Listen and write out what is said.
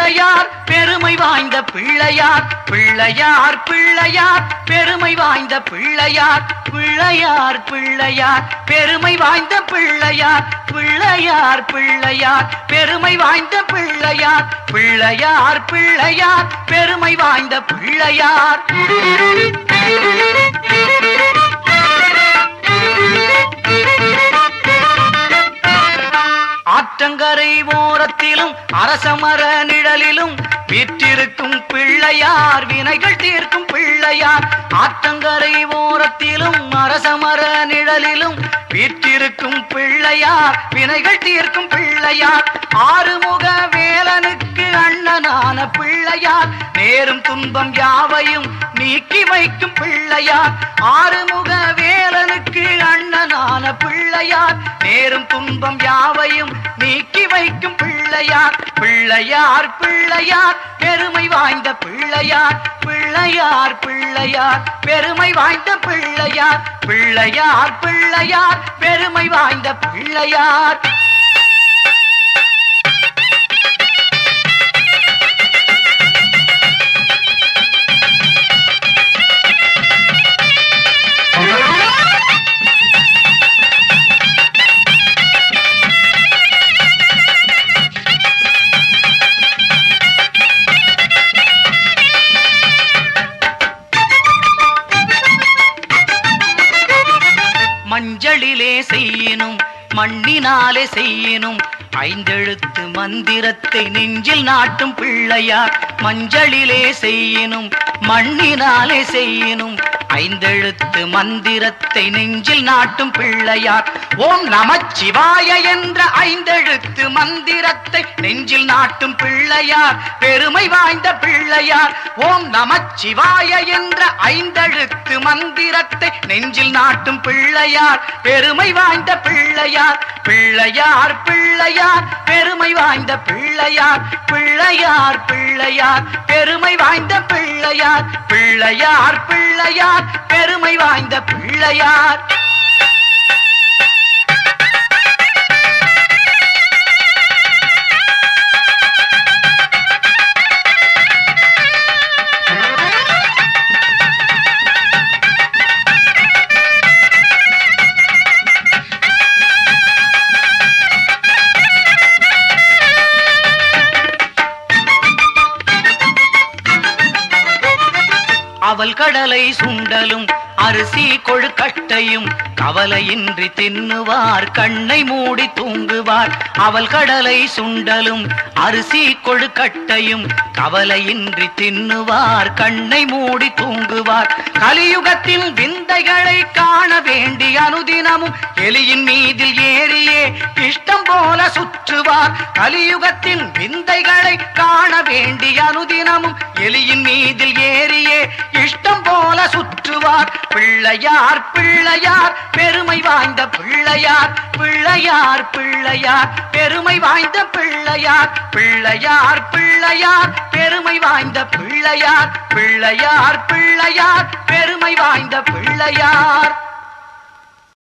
பிள்ளையார் பெருமை வாய்ந்த பிள்ளையார் பிள்ளையார் பிள்ளையார் பெருமை வாய்ந்த பிள்ளையார் பிள்ளையார் பிள்ளையார் பெருமை வாய்ந்த பிள்ளையார் பிள்ளையார் பிள்ளையார் பெருமை வாய்ந்த பிள்ளையார் பிள்ளையார் பிள்ளையார் பெருமை வாய்ந்த பிள்ளையார் ஆற்றங்கரை ஓரத்திலும் அரசமர நிழலிலும் வீற்றிருக்கும் பிள்ளையார் வினைகள் தீர்க்கும் பிள்ளையார் ஆற்றங்கரை ஓரத்திலும் அரசமர நிழலிலும் வீற்றிருக்கும் பிள்ளையார் வினைகள் தீர்க்கும் பிள்ளையார் ஆறுமுக வேலனுக்கு அண்ணனான பிள்ளையார் நேரும் துன்பம் யாவையும் நீக்கி வைக்கும் பிள்ளையார் ஆறுமுக வேலனுக்கு அண்ணனான பிள்ளையார் நேரும் துன்பம் யாவையும் நீக்கி வைக்கும் பிள்ளையார் பிள்ளையார் பிள்ளையார் பெருமை வாய்ந்த பிள்ளையார் பிள்ளையார் பிள்ளையார் பெருமை வாய்ந்த பிள்ளையார் பிள்ளையார் பிள்ளையார் பெருமை வாய்ந்த பிள்ளையார் மஞ்சளிலே செய்யினும் மண்ணினாலே செய்யினும் ஐந்தெழுத்து மந்திரத்தை நெஞ்சில் நாட்டும் பிள்ளையார் மஞ்சளிலே செய்யினும் மண்ணினாலே செய்யினும் ஐந்தெழுத்து மந்திரத்தை நெஞ்சில் நாட்டும் பிள்ளையார் ஓம் நமச்சிவாய என்ற ஐந்தெழுத்து மந்திரத்தை நெஞ்சில் நாட்டும் பிள்ளையார் பெருமை வாய்ந்த பிள்ளையார் ஓம் நமச்சிவாய என்ற ஐந்தெழுத்து மந்திரத்தை நெஞ்சில் நாட்டும் பிள்ளையார் பெருமை வாய்ந்த பிள்ளையார் பிள்ளையார் பிள்ளையார் பெருமை வாய்ந்த பிள்ளையார் பிள்ளையார் பிள்ளையார் பெருமை வாய்ந்த பிள்ளையார் பிள்ளையார் பிள்ளையார் பெருமை வாய்ந்த பிள்ளையார் அவல் கடலை சுண்டலும் அரிசி கொழுக்கட்டையும் கவலையின்றி தின்னுவார் கண்ணை மூடி தூங்குவார் அவல் கடலை சுண்டலும் அரிசி கொழுக்கட்டையும் கவலையின்றி தின்னுவார் கண்ணை மூடி தூங்குவார் கலியுகத்தின் விந்தைகளை காண வேண்டி அனுதினமும் எலியின் மீதில் ஏறியே இஷ்டம் போல சுற்றுவார் கலியுகத்தின் விந்தைகளை காண வேண்டி அனுதினமும் எலியின் மீதில் ஏறியே இஷ்டம் போல சுற்றுவார் பிள்ளையார் பிள்ளையார் பெருமை வாய்ந்த பிள்ளையார் பிள்ளையார் பிள்ளையார் பெருமை வாய்ந்த பிள்ளையார் பிள்ளையார் பிள்ளையார் பெருமை வாய்ந்த பிள்ளையார் பிள்ளையார் பிள்ளையார் பெருமை வாய்ந்த பிள்ளையார்